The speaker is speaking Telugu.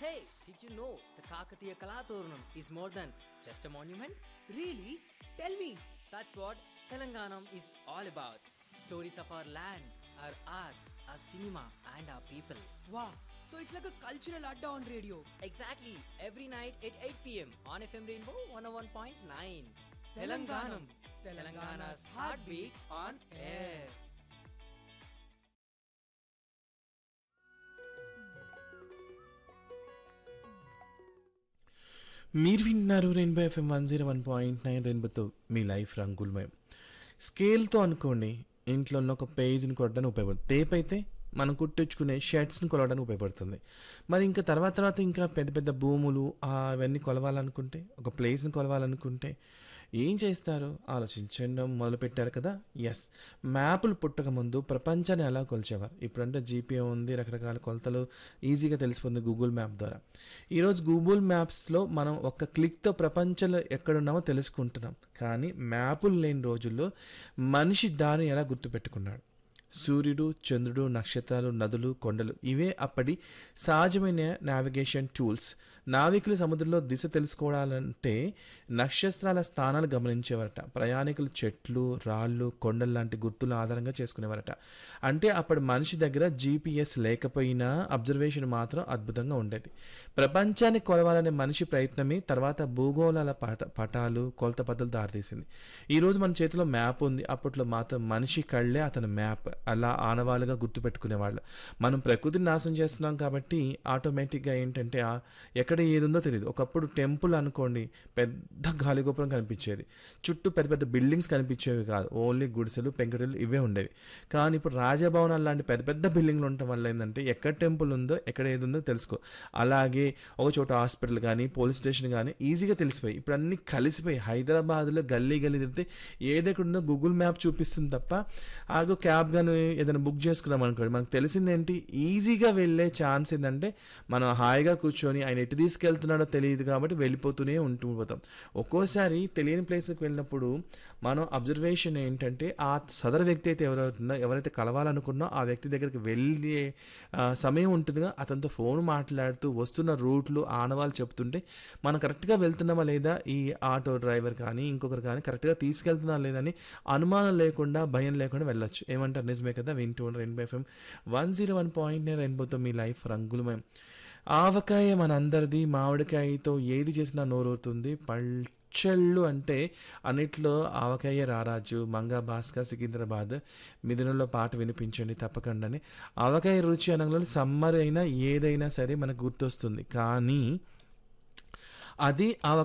Hey, did you know the Kakatiya Kalaturnam is more than just a monument? Really? Tell me. That's what Telanganam is all about. Stories of our land, our art, our cinema, and our people. Wow. So it's like a cultural adda on radio. Exactly, every night at 8 pm on FM Rainbow 101.9. Telanganam. Telangana's heartbeat on air. మీరు వింటున్నారు Rainbow FM one zero one point nine రెయిన్బోతో మీ లైఫ్ రంగులమయం స్కేల్తో అనుకోండి ఇంట్లో ఉన్న ఒక పేజ్ని కొట్టడానికి ఉపయోగపడుతుంది టేప్ అయితే మనం కుట్టించుకునే షర్ట్స్ని కొలవడానికి ఉపయోగపడుతుంది మరి ఇంకా తర్వాత తర్వాత ఇంకా పెద్ద పెద్ద భూములు ఆ అవన్నీ కొలవాలనుకుంటే ఒక ప్లేస్ని కొలవాలనుకుంటే ఏం చేస్తారు ఆలోచించడం మొదలుపెట్టారు కదా ఎస్ మ్యాపులు పుట్టక ముందు ప్రపంచాన్ని ఎలా కొలిచేవారు ఇప్పుడంటే జీపీఏ ఉంది రకరకాల కొలతలు ఈజీగా తెలిసిపోతుంది గూగుల్ మ్యాప్ ద్వారా ఈరోజు గూగుల్ మ్యాప్స్లో మనం ఒక క్లిక్తో ప్రపంచంలో ఎక్కడున్నామో తెలుసుకుంటున్నాం కానీ మ్యాపులు లేని రోజుల్లో మనిషి దారిని ఎలా గుర్తుపెట్టుకున్నాడు సూర్యుడు చంద్రుడు నక్షత్రాలు నదులు కొండలు ఇవే అప్పటి సహజమైన నావిగేషన్ టూల్స్ నావికులు సముద్రంలో దిశ తెలుసుకోవాలంటే నక్షత్రాల స్థానాలు గమనించేవారట ప్రయాణికులు చెట్లు రాళ్ళు కొండలు లాంటి గుర్తుల ఆధారంగా చేసుకునేవారట అంటే అప్పటి మనిషి దగ్గర జీపీఎస్ లేకపోయినా అబ్జర్వేషన్ మాత్రం అద్భుతంగా ఉండేది ప్రపంచాన్ని కొలవాలనే మనిషి ప్రయత్నమే తర్వాత భూగోళాల పట పటాలు కొలత పద్ధతులు దారితీసింది ఈరోజు మన చేతిలో మ్యాప్ ఉంది అప్పట్లో మాత్రం మనిషి కళ్ళే అతని మ్యాప్ అలా ఆనవాళ్ళుగా గుర్తుపెట్టుకునేవాళ్ళు మనం ప్రకృతిని నాశనం చేస్తున్నాం కాబట్టి ఆటోమేటిక్గా ఏంటంటే ఆ ఎక్కడ ఏది ఉందో తెలియదు ఒకప్పుడు టెంపుల్ అనుకోండి పెద్ద గాలిగోపురం కనిపించేది చుట్టూ పెద్ద పెద్ద బిల్డింగ్స్ కనిపించేవి కాదు ఓన్లీ గుడిసెలు పెంకటలు ఇవే ఉండేవి కానీ ఇప్పుడు రాజభవనాలు లాంటి పెద్ద పెద్ద బిల్డింగ్లు ఉండటం వల్ల ఏంటంటే ఎక్కడ టెంపుల్ ఉందో ఎక్కడ ఏది ఉందో తెలుసుకో అలాగే ఒక చోట హాస్పిటల్ కానీ పోలీస్ స్టేషన్ కానీ ఈజీగా తెలిసిపోయి ఇప్పుడు అన్ని కలిసిపోయి హైదరాబాద్లో గల్లీ గల్లీ తిరిగితే ఏదెక్కడ ఉందో గూగుల్ మ్యాప్ చూపిస్తుంది తప్ప ఆగో క్యాబ్ కానీ ఏదైనా బుక్ చేసుకున్నాం అనుకోండి మనకు తెలిసిందేంటి ఈజీగా వెళ్ళే ఛాన్స్ ఏంటంటే మనం హాయిగా కూర్చొని ఆయన ఎటు తీసుకెళ్తున్నాడో తెలియదు కాబట్టి వెళ్ళిపోతూనే ఉంటూ పోతాం ఒక్కోసారి తెలియని ప్లేస్కి వెళ్ళినప్పుడు మనం అబ్జర్వేషన్ ఏంటంటే ఆ సదరు వ్యక్తి అయితే ఎవరైతుందో ఎవరైతే కలవాలనుకున్నో ఆ వ్యక్తి దగ్గరికి వెళ్ళే ఆ, సమయం ఉంటుందిగా అతనితో ఫోన్ మాట్లాడుతూ వస్తున్న రూట్లు ఆనవాళ్ళు చెప్తుంటే మనం కరెక్ట్గా వెళ్తున్నామా లేదా ఈ ఆటో డ్రైవర్ కానీ ఇంకొకరు కానీ కరెక్ట్గా తీసుకెళ్తున్నా లేదని అనుమానం లేకుండా భయం లేకుండా వెళ్ళొచ్చు ఏమంటారు నిజమే కదా వింటూ Rainbow FM one zero one point రెయిన్బోతో మీ లైఫ్ రంగులమయం ఆవకాయ మనందరిది మామిడికాయతో ఏది చేసినా నోరవుతుంది పల్చళ్ళు అంటే అన్నిట్లో ఆవకాయ రారాజు మంగా భాస్కర్ సికింద్రాబాద్ మిథునంలో పాట వినిపించండి తప్పకుండానే ఆవకాయ రుచి అనగా సమ్మర్ అయినా ఏదైనా సరే మనకు గుర్తొస్తుంది కానీ అది ఆవ